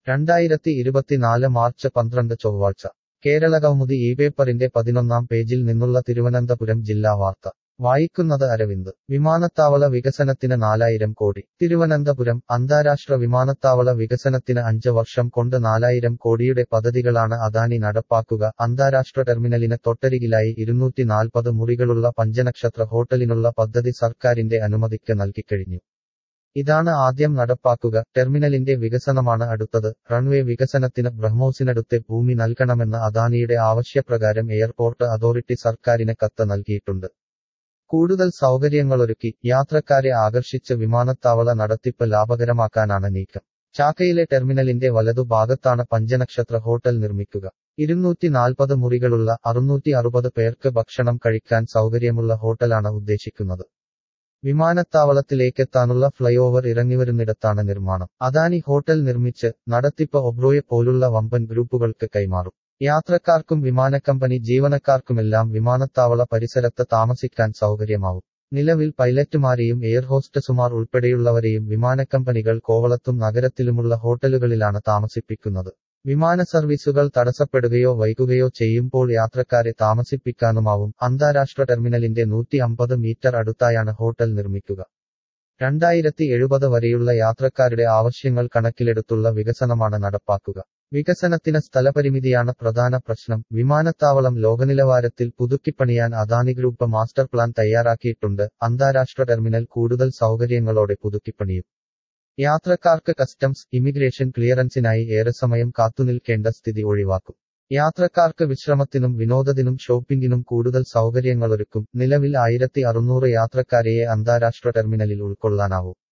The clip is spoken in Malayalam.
രണ്ടായിരത്തി ഇരുപത്തിനാല് മാർച്ച് പന്ത്രണ്ട് ചൊവ്വാഴ്ച കേരളകൗമുദി ഈ പേപ്പറിന്റെ പതിനൊന്നാം പേജിൽ നിന്നുള്ള തിരുവനന്തപുരം ജില്ലാ വാർത്ത വായിക്കുന്നത് അരവിന്ദ് വിമാനത്താവള വികസനത്തിന് നാലായിരം കോടി തിരുവനന്തപുരം അന്താരാഷ്ട്ര വിമാനത്താവള വികസനത്തിന് അഞ്ച് വർഷം കൊണ്ട് നാലായിരം കോടിയുടെ പദ്ധതികളാണ് അദാനി നടപ്പാക്കുക അന്താരാഷ്ട്ര ടെർമിനലിന് തൊട്ടരികിലായി ഇരുന്നൂറ്റി നാൽപ്പത് മുറികളുള്ള പഞ്ചനക്ഷത്ര ഹോട്ടലിനുള്ള പദ്ധതി സർക്കാരിന്റെ അനുമതിക്ക് നൽകിക്കഴിഞ്ഞു ഇതാണ് ആദ്യം നടപ്പാക്കുക ടെർമിനലിന്റെ വികസനമാണ് അടുത്തത് റൺവേ വികസനത്തിന് ബ്രഹ്മോസിനടുത്തെ ഭൂമി നൽകണമെന്ന അദാനിയുടെ ആവശ്യപ്രകാരം എയർപോർട്ട് അതോറിറ്റി സർക്കാരിന് കത്ത് നൽകിയിട്ടുണ്ട് കൂടുതൽ സൗകര്യങ്ങളൊരുക്കി യാത്രക്കാരെ ആകർഷിച്ച് വിമാനത്താവള നടത്തിപ്പ് ലാഭകരമാക്കാനാണ് നീക്കം ചാക്കയിലെ ടെർമിനലിന്റെ വലതുഭാഗത്താണ് പഞ്ചനക്ഷത്ര ഹോട്ടൽ നിർമ്മിക്കുക ഇരുന്നൂറ്റി നാൽപ്പത് മുറികളുള്ള അറുന്നൂറ്റി അറുപത് പേർക്ക് ഭക്ഷണം കഴിക്കാൻ സൗകര്യമുള്ള ഹോട്ടലാണ് ഉദ്ദേശിക്കുന്നത് വിമാനത്താവളത്തിലേക്കെത്താനുള്ള ഫ്ലൈഓവർ ഇറങ്ങിവരുന്നിടത്താണ് നിർമ്മാണം അദാനി ഹോട്ടൽ നിർമ്മിച്ച് നടത്തിപ്പ് ഒബ്രോയെ പോലുള്ള വമ്പൻ ഗ്രൂപ്പുകൾക്ക് കൈമാറും യാത്രക്കാർക്കും വിമാനക്കമ്പനി ജീവനക്കാർക്കുമെല്ലാം വിമാനത്താവള പരിസരത്ത് താമസിക്കാൻ സൗകര്യമാവും നിലവിൽ പൈലറ്റുമാരെയും എയർ ഹോസ്റ്റസുമാർ ഉൾപ്പെടെയുള്ളവരെയും വിമാനക്കമ്പനികൾ കോവളത്തും നഗരത്തിലുമുള്ള ഹോട്ടലുകളിലാണ് താമസിപ്പിക്കുന്നത് വിമാന സർവീസുകൾ തടസ്സപ്പെടുകയോ വൈകുകയോ ചെയ്യുമ്പോൾ യാത്രക്കാരെ താമസിപ്പിക്കാനുമാവും അന്താരാഷ്ട്ര ടെർമിനലിന്റെ നൂറ്റി അമ്പത് മീറ്റർ അടുത്തായാണ് ഹോട്ടൽ നിർമ്മിക്കുക രണ്ടായിരത്തി എഴുപത് വരെയുള്ള യാത്രക്കാരുടെ ആവശ്യങ്ങൾ കണക്കിലെടുത്തുള്ള വികസനമാണ് നടപ്പാക്കുക വികസനത്തിന് സ്ഥലപരിമിതിയാണ് പ്രധാന പ്രശ്നം വിമാനത്താവളം ലോകനിലവാരത്തിൽ പുതുക്കിപ്പണിയാൻ അദാനി ഗ്രൂപ്പ് മാസ്റ്റർ പ്ലാൻ തയ്യാറാക്കിയിട്ടുണ്ട് അന്താരാഷ്ട്ര ടെർമിനൽ കൂടുതൽ സൗകര്യങ്ങളോടെ പുതുക്കിപ്പണിയും യാത്രക്കാർക്ക് കസ്റ്റംസ് ഇമിഗ്രേഷൻ ക്ലിയറൻസിനായി ഏറെ സമയം കാത്തുനിൽക്കേണ്ട സ്ഥിതി ഒഴിവാക്കും യാത്രക്കാർക്ക് വിശ്രമത്തിനും വിനോദത്തിനും ഷോപ്പിംഗിനും കൂടുതൽ സൗകര്യങ്ങളൊരുക്കും നിലവിൽ ആയിരത്തി അറുന്നൂറ് യാത്രക്കാരെയെ അന്താരാഷ്ട്ര ടെർമിനലിൽ ഉൾക്കൊള്ളാനാവും